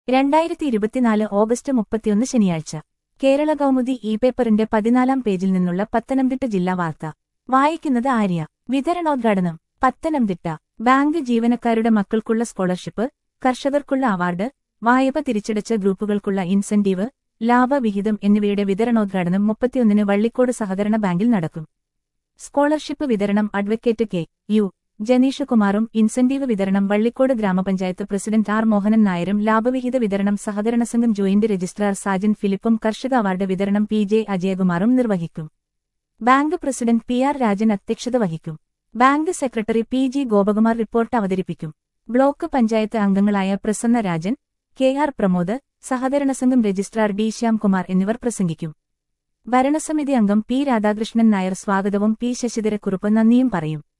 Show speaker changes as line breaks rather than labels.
രണ്ടായിരത്തി ഇരുപത്തിനാല് ഓഗസ്റ്റ് മുപ്പത്തിയൊന്ന് ശനിയാഴ്ച കേരള കൗമുദി ഇ പേപ്പറിന്റെ പതിനാലാം പേജിൽ നിന്നുള്ള പത്തനംതിട്ട ജില്ലാ വാർത്ത വായിക്കുന്നത് ആര്യ വിതരണോദ്ഘാടനം പത്തനംതിട്ട ബാങ്ക് ജീവനക്കാരുടെ മക്കൾക്കുള്ള സ്കോളർഷിപ്പ് കർഷകർക്കുള്ള അവാർഡ് വായ്പ തിരിച്ചടച്ച ഗ്രൂപ്പുകൾക്കുള്ള ഇൻസെന്റീവ് ലാഭവിഹിതം എന്നിവയുടെ വിതരണോദ്ഘാടനം മുപ്പത്തിയൊന്നിന് വള്ളിക്കോട് സഹകരണ ബാങ്കിൽ നടക്കും സ്കോളർഷിപ്പ് വിതരണം അഡ്വക്കേറ്റ് കെ യു ജനീഷ് കുമാറും ഇൻസെന്റീവ് വിതരണം വള്ളിക്കോട് ഗ്രാമപഞ്ചായത്ത് പ്രസിഡന്റ് ആർ മോഹനൻ നായരും ലാഭവിഹിത വിതരണം സഹകരണ സംഘം ജോയിന്റ് രജിസ്ട്രാർ സാജൻ ഫിലിപ്പും കർഷക അവാർഡ് വിതരണം പി ജെ അജയകുമാറും നിർവഹിക്കും bank president P R Rajan അധ്യക്ഷത വഹിക്കും bank secretary P G Gopakumar report അവതരിപ്പിക്കും ബ്ലോക്ക് പഞ്ചായത്ത് അംഗങ്ങളായ പ്രസന്ന രാജൻ കെ ആർ പ്രമോദ് സഹകരണ സംഘം രജിസ്ട്രാർ ഡി ശ്യാംകുമാർ എന്നിവർ പ്രസംഗിക്കും ഭരണസമിതി അംഗം പി രാധാകൃഷ്ണൻ നായർ സ്വാഗതവും പി ശശിധരക്കുറുപ്പ് നന്ദിയും പറയും